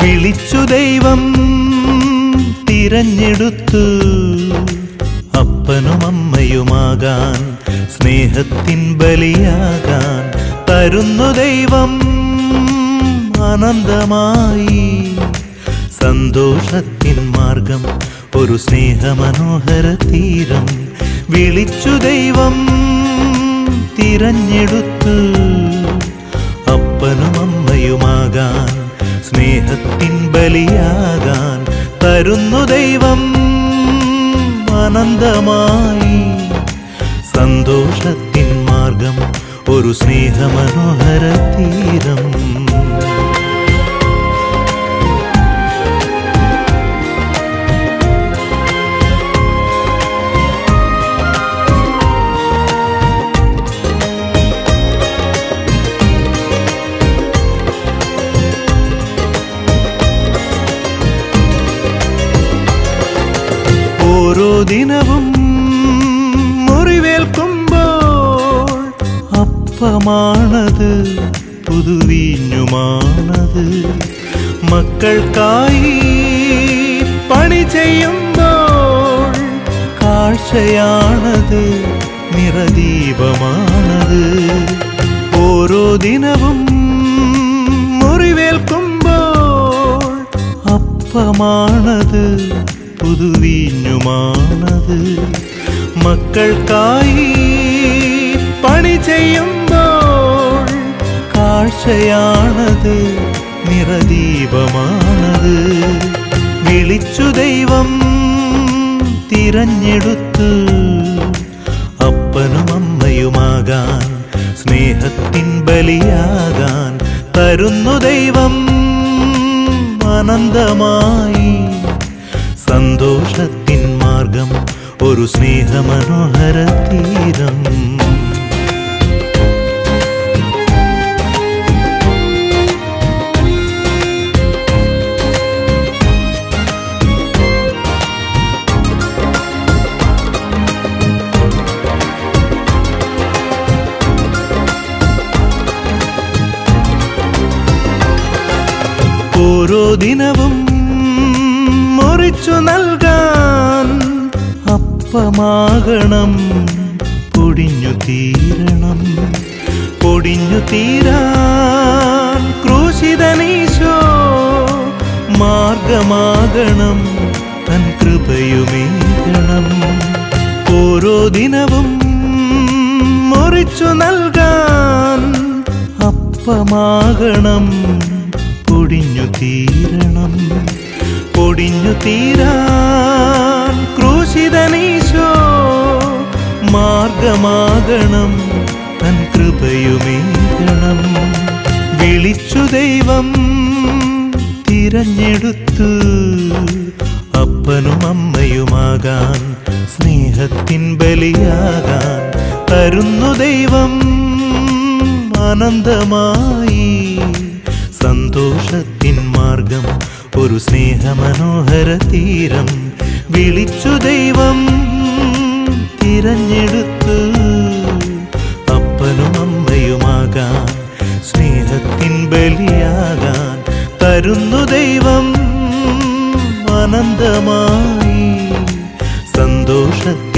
വിളിച്ചു ദൈവം തിരഞ്ഞെടുത്തു അപ്പനും അമ്മയുമാകാൻ സ്നേഹത്തിൻ ബലിയാകാൻ തരുന്നു ദൈവം അനന്തമായി സന്തോഷത്തിൻ മാർഗം ഒരു സ്നേഹമനോഹര തീരം വിളിച്ചു ദൈവം തിരഞ്ഞെടുത്തു അപ്പനും അമ്മയുമാകാൻ സ്നേഹത്തിൻ ബലിയാകാൻ തരുന്നു ദൈവം അനന്തമായി സന്തോഷത്തിൻ മാർഗം ഒരു സ്നേഹമനോഹര തീരം ഓരോ ദിനവും മുറിവേൽക്കുമ്പോൾ അപ്പമാണത് പുതുവീഞ്ഞുമാണത് മക്കൾക്കായി പണി ചെയ്യുമ്പോൾ കാഴ്ചയാണത് നിറദീപമാണത് ഓരോ ദിനവും മുറിവേൽക്കുമ്പോൾ അപ്പമാണത് പുതുവീഞ്ഞുമാണത് മക്കൾക്കായി പണി ചെയ്യുമ്പോൾ കാഴ്ചയാണത് നിറദീപമാണത് വിളിച്ചു ദൈവം തിരഞ്ഞെടുത്തു അപ്പനും അമ്മയുമാകാൻ സ്നേഹത്തിൻ ബലിയാകാൻ തരുന്നു ദൈവം അനന്തമായി സന്തോഷത്തിൻ മാർഗം ഒരു സ്നേഹമനോഹര തീരം ഓരോ ദിനവും മുറിച്ചു നൽകാൻ അപ്പമാകണം പൊടിഞ്ഞു തീരണം പൊടിഞ്ഞു തീരാൻ ക്രൂശിതനീശോ മാർഗമാകണം തൻ കൃപയുമേകണം ഓരോ ദിനവും മുറിച്ചു നൽകാൻ അപ്പമാകണം പൊടിഞ്ഞു തീരണം പൊടിഞ്ഞു തീരാൻ ക്രൂശിതനീശോ മാർഗമാകണം തൻ കൃപയുമേകണം വിളിച്ചു ദൈവം തിരഞ്ഞെടുത്തു അപ്പനും അമ്മയുമാകാൻ സ്നേഹത്തിൻ ബലിയാകാൻ തരുന്നു ദൈവം അനന്തമായി സന്തോഷത്തിൻ മാർഗം ഒരു സ്നേഹമനോഹര തീരം വിളിച്ചു ദൈവം തിരഞ്ഞെടുത്തു അപ്പനും അമ്മയുമാകാൻ സ്നേഹത്തിൻ ബലിയാകാൻ തരുന്നു ദൈവം അനന്തമായി സന്തോഷത്തിൻ